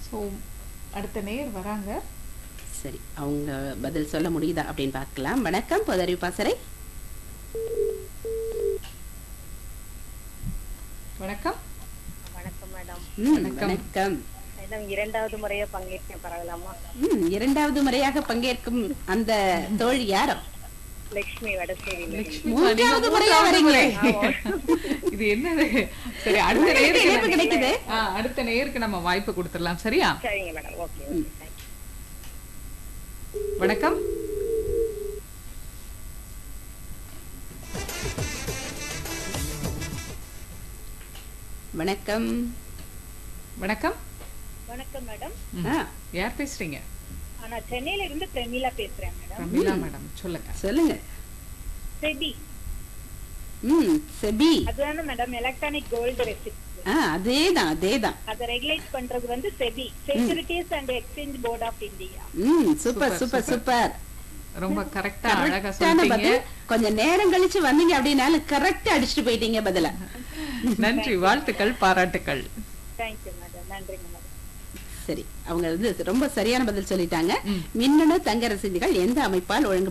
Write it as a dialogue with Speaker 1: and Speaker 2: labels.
Speaker 1: So அடுத்த நேர் வராங்க
Speaker 2: சரி அவங்க பதில் சொல்ல முடியுதா அப்படின்னு பார்க்கலாம் வணக்கம் பொதறிவு பாசறை
Speaker 1: வணக்கம்
Speaker 3: வணக்கம் மேடம்
Speaker 2: ம்,
Speaker 1: வணக்கம்.
Speaker 2: வணக்கம்
Speaker 3: மேடம் இரண்டாவது முறையா பங்கேற்றேன் பரவலாமா
Speaker 2: ம், இரண்டாவது முறையாக பங்கேற்கும் அந்த தோழி யாரோ
Speaker 3: லட்சுமி வடசேரி
Speaker 1: லட்சுமி
Speaker 2: மூன்றாவது
Speaker 1: நீங்க
Speaker 2: முறையா
Speaker 1: மூன்றாவது
Speaker 2: வரீங்க.
Speaker 1: முறை. இது என்னது சரி அடுத்த
Speaker 2: உங்களுக்கு இணைப்பு
Speaker 1: நேருக்கு
Speaker 2: கிடைக்குது
Speaker 1: ஆ, அடுத்த நேருக்கு நம்ம வாய்ப்பு கொடுத்துடலாம் சரியா
Speaker 3: சரிங்க மேடம் ஓகே ஓகே தேங்க்யூ
Speaker 1: வணக்கம்
Speaker 2: வணக்கம்
Speaker 1: வணக்கம்
Speaker 3: வணக்கம் மேடம்
Speaker 1: ம்.
Speaker 2: ஆ,
Speaker 1: யார் பேசுறீங்க
Speaker 3: ஆனா சென்னையில இருந்து பிரமிளா பேசுறேன் மேடம்
Speaker 1: ரமீலா மேடம் சொல்லுங்க
Speaker 2: சொல்லுங்க
Speaker 3: செபி
Speaker 2: ம் செபி
Speaker 3: அதுதானே மேடம் எலக்ட்ரானிக் கோல்டு ரெசிப்ட்
Speaker 2: ஆ அதேதான் அதேதான்
Speaker 3: அதை ரெகுலேட் பண்றது வந்து SEBI securities and exchange board of India
Speaker 2: ம் super
Speaker 1: super,
Speaker 2: super
Speaker 1: super.
Speaker 2: Super
Speaker 1: ரொம்ப கரெக்டா அழகா
Speaker 2: கரெக்டான
Speaker 1: சொல்லிட்டீங்க
Speaker 2: பதில் கொஞ்சம் நேரம் கழிச்சு வந்தீங்க அப்படின்னாலும் கரெக்டா அடிச்சுட்டு போயிட்டீங்க பதில
Speaker 1: நன்றி வாழ்த்துக்கள் பாராட்டுக்கள்
Speaker 3: தேங்க்யூ மேடம் நன்றிங்க மேடம்
Speaker 2: சரி அவங்க வந்து ரொம்ப சரியான பதில் சொல்லிட்டாங்க
Speaker 1: ம்.
Speaker 2: மின்னணு தங்க ரசீதுகள் எந்த அமைப்பால் ஒழுங்கு